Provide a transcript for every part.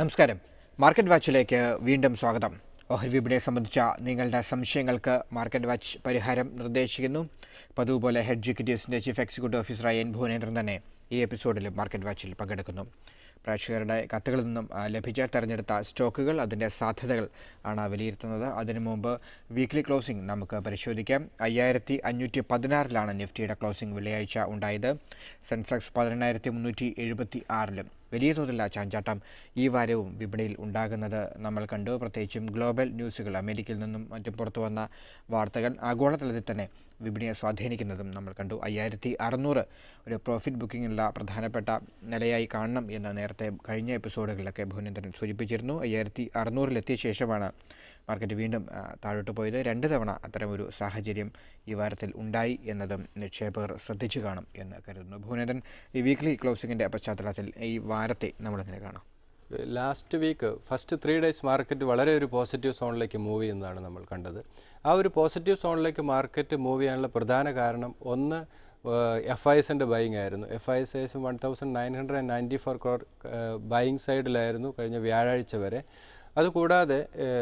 നമസ്കാരം മാർക്കറ്റ് വാച്ചിലേക്ക് വീണ്ടും സ്വാഗതം ഓഹരി വിപണിയെ സംബന്ധിച്ച നിങ്ങളുടെ സംശയങ്ങൾക്ക് മാർക്കറ്റ് വാച്ച് പരിഹാരം നിർദ്ദേശിക്കുന്നു പതിവ് പോലെ ഹെഡ് ഇക്വിറ്റീസിൻ്റെ ചീഫ് എക്സിക്യൂട്ടീവ് ഓഫീസറായ എൻ ഭുവനേന്ദ്രൻ തന്നെ ഈ എപ്പിസോഡിൽ മാർക്കറ്റ് വാച്ചിൽ പങ്കെടുക്കുന്നു പ്രേക്ഷകരുടെ കത്തുകളിൽ നിന്നും ആ, ലഭിച്ച തെരഞ്ഞെടുത്ത സ്റ്റോക്കുകൾ അതിൻ്റെ സാധ്യതകൾ ആണ് വിലയിരുത്തുന്നത് അതിനു മുമ്പ് വീക്ക്ലി ക്ലോസിംഗ് നമുക്ക് പരിശോധിക്കാം അയ്യായിരത്തി അഞ്ഞൂറ്റി പതിനാറിലാണ് നിഫ്റ്റിയുടെ ക്ലോസിംഗ് വെള്ളിയാഴ്ച ഉണ്ടായത് സെൻസെക്സ് പതിനെണ്ണായിരത്തി മുന്നൂറ്റി എഴുപത്തി ആറിലും വലിയ തോതിലുള്ള ചാഞ്ചാട്ടം ഈ വാരവും വിപണിയിൽ ഉണ്ടാകുന്നത് നമ്മൾ കണ്ടു പ്രത്യേകിച്ചും ഗ്ലോബൽ ന്യൂസുകൾ അമേരിക്കയിൽ നിന്നും മറ്റും പുറത്തു വന്ന വാർത്തകൾ ആഗോളതലത്തിൽ തന്നെ വിപണിയെ സ്വാധീനിക്കുന്നതും നമ്മൾ കണ്ടു അയ്യായിരത്തി അറുന്നൂറ് ഒരു പ്രോഫിറ്റ് ബുക്കിങ്ങിനുള്ള പ്രധാനപ്പെട്ട നിലയായി കാണണം എന്ന് നേരത്തെ കഴിഞ്ഞ എപ്പിസോഡുകളിലൊക്കെ ഭുവനേന്ദ്രൻ സൂചിപ്പിച്ചിരുന്നു അയ്യായിരത്തി അറുന്നൂറിലെത്തിയ ശേഷമാണ് മാർക്കറ്റ് വീണ്ടും ആ, താഴോട്ട് പോയത് രണ്ട് തവണ അത്തരമൊരു സാഹചര്യം ഈ വാരത്തിൽ ഉണ്ടായി എന്നതും നിക്ഷേപകർ ശ്രദ്ധിച്ചു കാണും എന്ന് കരുതുന്നു ഭുവനേന്ദ്രൻ ഈ വീക്ക്ലി ക്ലോസിങ്ങിൻ്റെ പശ്ചാത്തലത്തിൽ ഈ വാരത്തെ നമ്മളെങ്ങനെ കാണാം last week first three days market വളരെ ഒരു പോസിറ്റീവ് സോണിലേക്ക് മൂവ് ചെയ്യുന്നതാണ് നമ്മൾ കണ്ടത് ആ ഒരു പോസിറ്റീവ് സോണിലേക്ക് മാർക്കറ്റ് മൂവ് ചെയ്യാനുള്ള പ്രധാന കാരണം ഒന്ന് എഫ് ഐ എസിൻ്റെ ബൈങ് ആയിരുന്നു എഫ് ഐ എസ് ഏകദേശം one thousand nine hundred and ninety four crore buying സൈഡിലായിരുന്നു കഴിഞ്ഞ വ്യാഴാഴ്ച വരെ അതുകൂടാതെ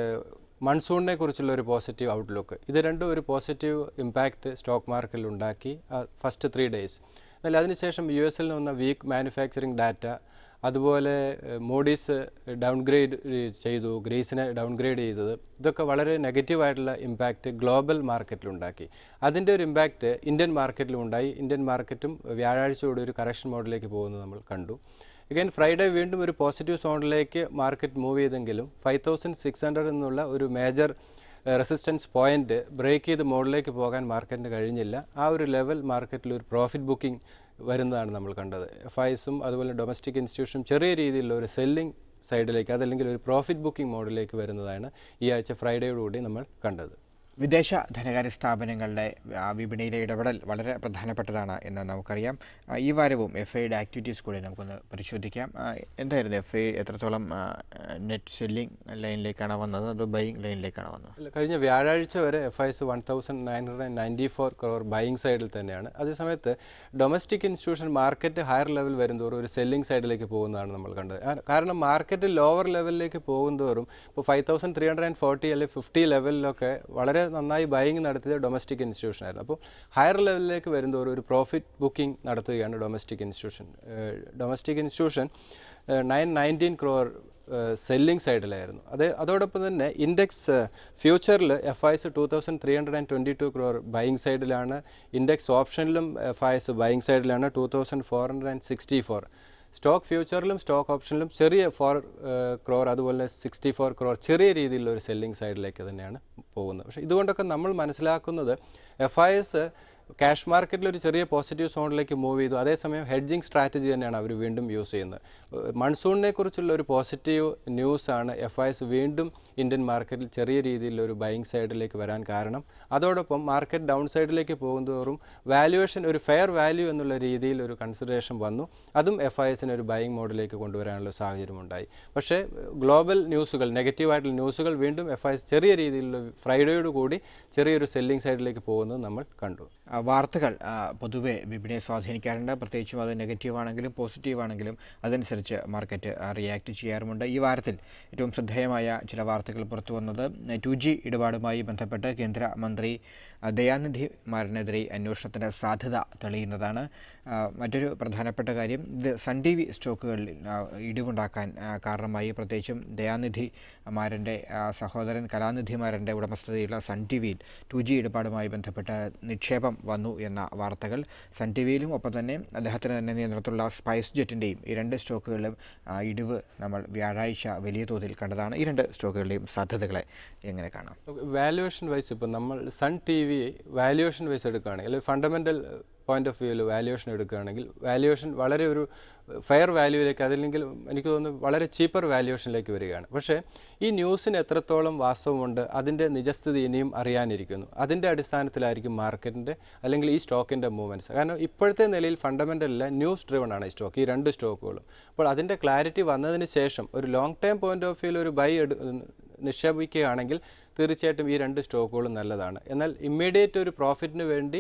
മൺസൂണിനെ കുറിച്ചുള്ള ഒരു പോസിറ്റീവ് ഔട്ട്ലുക്ക് ഇത് രണ്ടും ഒരു പോസിറ്റീവ് ഇമ്പാക്റ്റ് സ്റ്റോക്ക് മാർക്കറ്റിൽ ഉണ്ടാക്കി ഫസ്റ്റ് ത്രീ ഡേയ്സ് എന്നാൽ അതിനുശേഷം യു എസിൽ നിന്ന് വന്ന വീക്ക് മാനുഫാക്ചറിങ് ഡാറ്റ അതുപോലെ മോഡീസ് ഡൗൺഗ്രേഡ് ചെയ്തു ഗ്രീസിനെ ഡൗൺഗ്രേഡ് ചെയ്തത് ഇതൊക്കെ വളരെ നെഗറ്റീവായിട്ടുള്ള ഇമ്പാക്റ്റ് ഗ്ലോബൽ മാർക്കറ്റിലുണ്ടാക്കി അതിൻ്റെ ഒരു ഇമ്പാക്റ്റ് ഇന്ത്യൻ മാർക്കറ്റിലും ഉണ്ടായി ഇന്ത്യൻ മാർക്കറ്റും വ്യാഴാഴ്ചയോടെ ഒരു കറക്ഷൻ മോഡിലേക്ക് പോകുന്നത് നമ്മൾ കണ്ടു അഗൈൻ ഫ്രൈഡേ വീണ്ടും ഒരു പോസിറ്റീവ് സോണിലേക്ക് മാർക്കറ്റ് മൂവ് ചെയ്തെങ്കിലും ഫൈവ് തൗസൻഡ് സിക്സ് ഹൺഡ്രഡ് എന്നുള്ള ഒരു മേജർ റെസിസ്റ്റൻസ് പോയിന്റ് ബ്രേക്ക് ചെയ്ത് മുകളിലേക്ക് പോകാൻ മാർക്കറ്റിന് കഴിഞ്ഞില്ല ആ ഒരു ലെവൽ മാർക്കറ്റിൽ ഒരു പ്രോഫിറ്റ് ബുക്കിംഗ് വരുന്നതാണ് നമ്മൾ കണ്ടത് എഫ് ഐസും അതുപോലെ ഡൊമസ്റ്റിക് ഇൻസ്റ്റിറ്റ്യൂഷനും ചെറിയ രീതിയിലുള്ള ഒരു സെല്ലിംഗ് സൈഡിലേക്ക് അതല്ലെങ്കിൽ ഒരു പ്രോഫിറ്റ് ബുക്കിംഗ് മോഡിലേക്ക് വരുന്നതാണ് ഈ ആഴ്ച ഫ്രൈഡേയോടുകൂടി നമ്മൾ കണ്ടത് വിദേശ ധനകാര്യ സ്ഥാപനങ്ങളുടെ ആ, വിപണിയിലെ ഇടപെടൽ വളരെ പ്രധാനപ്പെട്ടതാണ് എന്ന് നമുക്കറിയാം ആ, ഈ വാരവും എഫ് ഐയുടെ ആക്ടിവിറ്റീസ് കൂടി നമുക്കൊന്ന് പരിശോധിക്കാം ആ, എന്തായിരുന്നു എഫ് ഐ എത്രത്തോളം നെറ്റ് സെല്ലിംഗ് ലൈനിലേക്കാണ് വന്നത് അതോ ബൈയിങ് ലൈനിലേക്കാണ് വന്നത് അല്ല, കഴിഞ്ഞ വ്യാഴാഴ്ച വരെ F Is one thousand nine hundred ninety four crore buying സൈഡിൽ തന്നെയാണ് അതേസമയത്ത് domestic institution market higher level വരുന്തോറും ഒരു സെല്ലിംഗ് സൈഡിലേക്ക് പോകുന്നതാണ് നമ്മൾ കണ്ടത് ആ- കാരണം മാർക്കറ്റ് ലോവർ ലെവലിലേക്ക് പോകുന്തോറും ഇപ്പോൾ five thousand three hundred and forty അല്ലെങ്കിൽ ഫിഫ്റ്റി ലെവലിലൊക്കെ വളരെ നന്നായി ബൈയിങ് നടത്തിയത് ഡൊമസ്റ്റിക് ഇൻസ്റ്റിറ്റ്യൂഷൻ ആയിരുന്നു അപ്പോൾ ഹയർ ലെവലിലേക്ക് വരുന്തോറും ഒരു പ്രോഫിറ്റ് ബുക്കിംഗ് നടത്തുകയാണ് domestic institution domestic institution nine nineteen crore selling സൈഡിലായിരുന്നു അത് അതോടൊപ്പം തന്നെ ഇൻഡെക്സ് ഫ്യൂച്ചറിൽ F Is two thousand three hundred and twenty two crore buying സൈഡിലാണ് ഇൻഡെക്സ് ഓപ്ഷനിലും എഫ് ഐസ് ബൈയിങ് സൈഡിലാണ് two thousand four hundred and sixty four stock ഫ്യൂച്ചറിലും സ്റ്റോക്ക് ഓപ്ഷനിലും ചെറിയ ഫോർ ക്രോർ അതുപോലെ സിക്സ്റ്റി ഫോർ ക്രോർ ചെറിയ രീതിയിലുള്ള ഒരു സെല്ലിംഗ് സൈഡിലേക്ക് തന്നെയാണ് പോകുന്നത് പക്ഷേ ഇതുകൊണ്ടൊക്കെ നമ്മൾ മനസ്സിലാക്കുന്നത് എഫ് ഐ എസ് ക്യാഷ് മാർക്കറ്റിൽ ഒരു ചെറിയ പോസിറ്റീവ് സോണിലേക്ക് മൂവ് ചെയ്തു അതേസമയം ഹെഡ്ജിങ് സ്ട്രാറ്റജി തന്നെയാണ് അവർ വീണ്ടും യൂസ് ചെയ്യുന്നത് ഏഹ് മൺസൂണിനെ കുറിച്ചുള്ള ഒരു പോസിറ്റീവ് ന്യൂസാണ് എഫ് ഐ എസ് വീണ്ടും ഇന്ത്യൻ മാർക്കറ്റിൽ ചെറിയ രീതിയിലുള്ള ഒരു ബൈങ് സൈഡിലേക്ക് വരാൻ കാരണം അതോടൊപ്പം മാർക്കറ്റ് ഡൗൺ സൈഡിലേക്ക് പോകുന്തോറും വാല്യുവേഷൻ ഒരു ഫെയർ വാല്യൂ എന്നുള്ള രീതിയിൽ ഒരു കൺസിഡറേഷൻ വന്നു അതും എഫ് ഐ എസിനെ ഒരു ബൈങ് മോഡിലേക്ക് കൊണ്ടുവരാനുള്ള സാഹചര്യം ഉണ്ടായി പക്ഷേ ഗ്ലോബൽ ന്യൂസുകൾ നെഗറ്റീവായിട്ടുള്ള ന്യൂസുകൾ വീണ്ടും എഫ് ഐ എസ് ചെറിയ രീതിയിലുള്ള ഫ്രൈഡേയോട് കൂടി ചെറിയൊരു സെല്ലിംഗ് സൈഡിലേക്ക് പോകുന്നത് നമ്മൾ കണ്ടു ആ, വാർത്തകൾ ആ, പൊതുവെ വിപണിയെ സ്വാധീനിക്കാറുണ്ട് പ്രത്യേകിച്ചും അത് നെഗറ്റീവ് ആണെങ്കിലും പോസിറ്റീവ് ആണെങ്കിലും അതനുസരിച്ച് മാർക്കറ്റ് റിയാക്ട് ചെയ്യാറുമുണ്ട് ഈ വാരത്തിൽ ഏറ്റവും ശ്രദ്ധേയമായ ചില വാർത്തകൾ പുറത്തു വന്നത് ടു ജി ഇടപാടുമായി ബന്ധപ്പെട്ട് കേന്ദ്രമന്ത്രി ആ, ദയാനിധി മാരനെതിരെ അന്വേഷണത്തിൻ്റെ സാധ്യത തെളിയുന്നതാണ് ആ, മറ്റൊരു പ്രധാനപ്പെട്ട കാര്യം ഇത് സൺ ടി വി സ്റ്റോക്കുകളിൽ ആ, ഇടിവുണ്ടാക്കാൻ ആ, കാരണമായി പ്രത്യേകിച്ചും ദയാനിധി മാരൻ്റെ ആ, സഹോദരൻ കലാനിധി മാരൻ്റെ ഉടമസ്ഥതയിലുള്ള സൺ ടി വിയിൽ ടു ജി ഇടപാടുമായി ബന്ധപ്പെട്ട നിക്ഷേപം വന്നു എന്ന വാർത്തകൾ സൺ ടി വിയിലും ഒപ്പം തന്നെ അദ്ദേഹത്തിന് തന്നെ നിയന്ത്രണത്തിലുള്ള സ്പൈസ് ജെറ്റിൻ്റെയും ഈ രണ്ട് സ്റ്റോക്കുകളിലും ആ, ഇടിവ് നമ്മൾ വ്യാഴാഴ്ച വലിയ തോതിൽ കണ്ടതാണ് ഈ രണ്ട് സ്റ്റോക്കുകളുടെയും സാധ്യതകളെ എങ്ങനെ കാണാം വാല്യുവേഷൻ വൈസ് ഇപ്പം നമ്മൾ Sun T V valuation wise എടുക്കുകയാണെങ്കിൽ അല്ലെങ്കിൽ ഫണ്ടമെൻ്റൽ പോയിന്റ് ഓഫ് വ്യൂവിൽ വാല്യുവേഷൻ എടുക്കുകയാണെങ്കിൽ വാല്യുവേഷൻ വളരെ ഒരു ഫെയർ വാല്യൂയിലേക്ക് അതല്ലെങ്കിൽ എനിക്ക് തോന്നുന്നു വളരെ ചീപ്പർ വാല്യുവേഷനിലേക്ക് വരികയാണ് പക്ഷേ ഈ ന്യൂസിന് എത്രത്തോളം വാസ്തവമുണ്ട് അതിൻ്റെ നിജസ്ഥിതി ഇനിയും അറിയാനിരിക്കുന്നു അതിൻ്റെ അടിസ്ഥാനത്തിലായിരിക്കും മാർക്കറ്റിൻ്റെ അല്ലെങ്കിൽ ഈ സ്റ്റോക്കിൻ്റെ മൂവ്മെൻറ്റ്സ് കാരണം ഇപ്പോഴത്തെ നിലയിൽ ഫണ്ടമെൻ്റലില്ല ന്യൂസ് ഡ്രിവൺ ആണ് ഈ സ്റ്റോക്ക് ഈ രണ്ട് സ്റ്റോക്കുകളും അപ്പോൾ അതിൻ്റെ ക്ലാരിറ്റി വന്നതിന് ശേഷം ഒരു ലോങ് ടൈം പോയിന്റ് ഓഫ് വ്യൂവിൽ ഒരു ബൈ എടു നിക്ഷേപിക്കുകയാണെങ്കിൽ തീർച്ചയായിട്ടും ഈ രണ്ട് സ്റ്റോക്കുകളും നല്ലതാണ് എന്നാൽ ഇമ്മീഡിയറ്റ് ഒരു പ്രോഫിറ്റിന് വേണ്ടി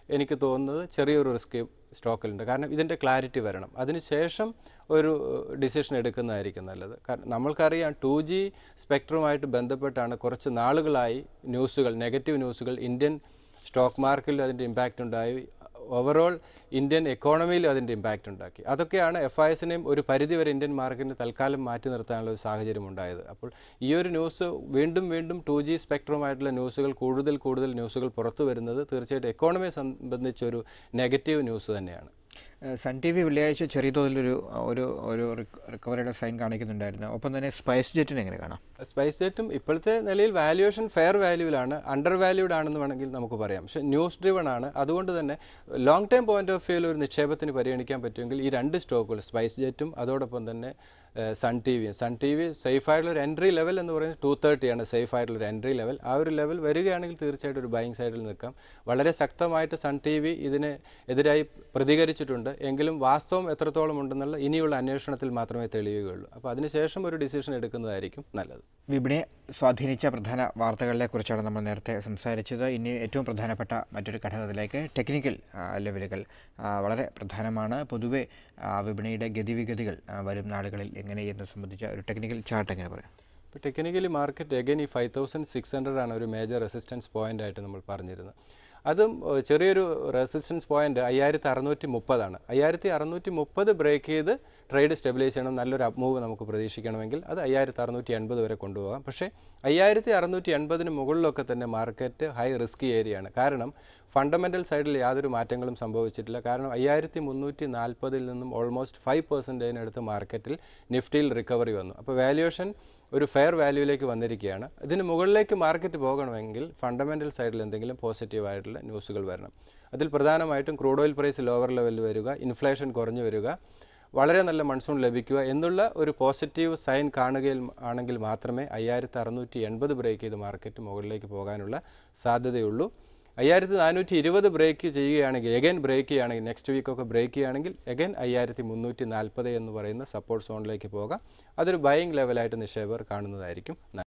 എനിക്ക് തോന്നുന്നത് ചെറിയൊരു റിസ്ക് സ്റ്റോക്കിലുണ്ട് കാരണം ഇതിൻ്റെ ക്ലാരിറ്റി വരണം അതിനുശേഷം ഒരു ഡിസിഷൻ എടുക്കുന്നതായിരിക്കും നല്ലത് കാരണം നമ്മൾക്കറിയാം ടു ജി സ്പെക്ട്രുമായിട്ട് ബന്ധപ്പെട്ടാണ് കുറച്ച് നാളുകളായി ന്യൂസുകൾ നെഗറ്റീവ് ന്യൂസുകൾ ഇന്ത്യൻ സ്റ്റോക്ക് മാർക്കറ്റിൽ അതിൻ്റെ ഇമ്പാക്റ്റ് ഉണ്ടായി ഓവറോൾ ഇന്ത്യൻ എക്കോണമിയിലും അതിൻ്റെ ഇമ്പാക്റ്റ് ഉണ്ടാക്കി അതൊക്കെയാണ് എഫ് ഐ എസിനെയും ഒരു പരിധിവരെ ഇന്ത്യൻ മാർക്കറ്റിന് തൽക്കാലം മാറ്റി നിർത്താനുള്ള ഒരു സാഹചര്യം ഉണ്ടായത് അപ്പോൾ ഈ ഒരു ന്യൂസ് വീണ്ടും വീണ്ടും ടു ജി സ്പെക്ട്രുമായിട്ടുള്ള ന്യൂസുകൾ കൂടുതൽ കൂടുതൽ ന്യൂസുകൾ പുറത്തു വരുന്നത് തീർച്ചയായിട്ടും എക്കോണമിയെ സംബന്ധിച്ചൊരു നെഗറ്റീവ് ന്യൂസ് തന്നെയാണ് ഏഹ് സൺ ടി വി വെള്ളിയാഴ്ച ചെറിയ തോതിലൊരു ഒരു ഒരു റിക്ക- റിക്കവറിയുടെ സൈൻ കാണിക്കുന്നുണ്ടായിരുന്നു ഒപ്പം തന്നെ സ്പൈസ് ജെറ്റിനെ എങ്ങനെ കാണാം സ്പൈസ് ജെറ്റും ഇപ്പോഴത്തെ നിലയിൽ വാല്യുവേഷൻ ഫെയർ വാല്യൂവിലാണ് അണ്ടർ വാല്യൂഡ് ആണെന്ന് വേണമെങ്കിൽ നമുക്ക് പറയാം പക്ഷേ ന്യൂസ് ഡ്രിവൺ ആണ് അതുകൊണ്ട് തന്നെ ലോങ് ടൈം പോയിന്റ് ഓഫ് വ്യൂവിൽ ഒരു നിക്ഷേപത്തിന് പരിഗണിക്കാൻ പറ്റുമെങ്കിൽ ഈ രണ്ട് സ്റ്റോക്കുകൾ സ്പൈസ് ജെറ്റും അതോടൊപ്പം തന്നെ ഏഹ്, സൺ ടി വിയും സൺ ടി വി സേഫ് ആയിട്ടുള്ള ഒരു എൻട്രി ലെവൽ എന്ന് പറയുന്നത് ടു തേർട്ടിയാണ് സേഫ് ആയിട്ടുള്ള ഒരു എൻട്രി ലെവൽ ആ ഒരു ലെവൽ വരികയാണെങ്കിൽ തീർച്ചയായിട്ടും ഒരു ബൈങ് സൈഡിൽ നിൽക്കാം വളരെ ശക്തമായിട്ട് സൺ ടി വി ഇതിന് എതിരായി പ്രതികരിച്ചിട്ടുണ്ട് എങ്കിലും വാസ്തവം എത്രത്തോളം ഉണ്ടെന്നുള്ള ഇനിയുള്ള അന്വേഷണത്തിൽ മാത്രമേ തെളിയുകയുള്ളൂ അപ്പോൾ അതിനുശേഷം ഒരു ഡിസിഷൻ എടുക്കുന്നതായിരിക്കും നല്ലത് വിപണിയെ സ്വാധീനിച്ച പ്രധാന വാർത്തകളെ കുറിച്ചാണ് നമ്മൾ നേരത്തെ സംസാരിച്ചത് ഇനി ഏറ്റവും പ്രധാനപ്പെട്ട മറ്റൊരു ഘടകത്തിലേക്ക് ടെക്നിക്കൽ ആ, ലെവലുകൾ ആ, വളരെ പ്രധാനമാണ് പൊതുവെ ആ, വിപണിയുടെ ഗതിവിഗതികൾ ആ, വരും നാളുകളിൽ എങ്ങനെയെന്ന് സംബന്ധിച്ച ഒരു ടെക്നിക്കൽ ചാർട്ട് എങ്ങനെ പറയാം ഇപ്പോൾ ടെക്നിക്കലി മാർക്കറ്റ് എഗൈൻ ഈ ഫൈവ് തൗസൻഡ് സിക്സ് ഹൺഡ്രഡ് ആണ് ഒരു മേജർ റെസിസ്റ്റൻസ് പോയിന്റ് ആയിട്ട് നമ്മൾ പറഞ്ഞിരുന്നത് അതും ഏഹ്, ചെറിയൊരു റെസിസ്റ്റൻസ് പോയിന്റ് അയ്യായിരത്തി അറുന്നൂറ്റി മുപ്പതാണ് അയ്യായിരത്തി അറുന്നൂറ്റി മുപ്പത് ബ്രേക്ക് ചെയ്ത് ട്രേഡ് സ്റ്റെബിലൈസ് ചെയ്യണം നല്ലൊരു അപ് മൂവ് നമുക്ക് പ്രതീക്ഷിക്കണമെങ്കിൽ അത് അയ്യായിരത്തി അറുന്നൂറ്റി എൺപത് വരെ കൊണ്ടുപോകാം പക്ഷേ അയ്യായിരത്തി അറുന്നൂറ്റി എൺപതിന് മുകളിലൊക്കെ തന്നെ മാർക്കറ്റ് ഹൈ റിസ്കി ഏരിയയാണ് കാരണം ഫണ്ടമെൻ്റൽ സൈഡിൽ യാതൊരു മാറ്റങ്ങളും സംഭവിച്ചിട്ടില്ല കാരണം അയ്യായിരത്തി മുന്നൂറ്റി നാൽപ്പതിൽ നിന്നും ഓൾമോസ്റ്റ് ഫൈവ് പെർസെൻറ്റേജിനടുത്ത് മാർക്കറ്റിൽ നിഫ്റ്റിയിൽ റിക്കവറി വന്നു അപ്പോൾ വാല്യുവേഷൻ ഒരു ഫെയർ വാല്യൂയിലേക്ക് വന്നിരിക്കുകയാണ് ഇതിന് മുകളിലേക്ക് മാർക്കറ്റ് പോകണമെങ്കിൽ ഫണ്ടമെൻ്റൽ സൈഡിൽ എന്തെങ്കിലും പോസിറ്റീവായിട്ടുള്ള ന്യൂസുകൾ വരണം അതിൽ പ്രധാനമായിട്ടും ക്രൂഡ് ഓയിൽ പ്രൈസ് ലോവർ ലെവലിൽ വരിക ഇൻഫ്ലേഷൻ കുറഞ്ഞു വരിക വളരെ നല്ല മൺസൂൺ ലഭിക്കുക എന്നുള്ള ഒരു പോസിറ്റീവ് സൈൻ കാണുകയിൽ ആണെങ്കിൽ മാത്രമേ അയ്യായിരത്തി അറുന്നൂറ്റി എൺപത് ബ്രേക്ക് ചെയ്ത് മാർക്കറ്റ് മുകളിലേക്ക് പോകാനുള്ള സാധ്യതയുള്ളൂ അയ്യായിരത്തി നാനൂറ്റി ഇരുപത് ബ്രേക്ക് ചെയ്യുകയാണെങ്കിൽ എഗൈൻ ബ്രേക്ക് ചെയ്യുകയാണെങ്കിൽ നെക്സ്റ്റ് വീക്കൊക്കെ ബ്രേക്ക് ചെയ്യുകയാണെങ്കിൽ എഗൈൻ അയ്യായിരത്തി മുന്നൂറ്റി നാൽപ്പത് എന്ന് പറയുന്ന സപ്പോർട്ട് സോണിലേക്ക് പോകാം അതൊരു ബൈയിങ് ലെവലായിട്ട് നിക്ഷേപകർ കാണുന്നതായിരിക്കും നല്ലത്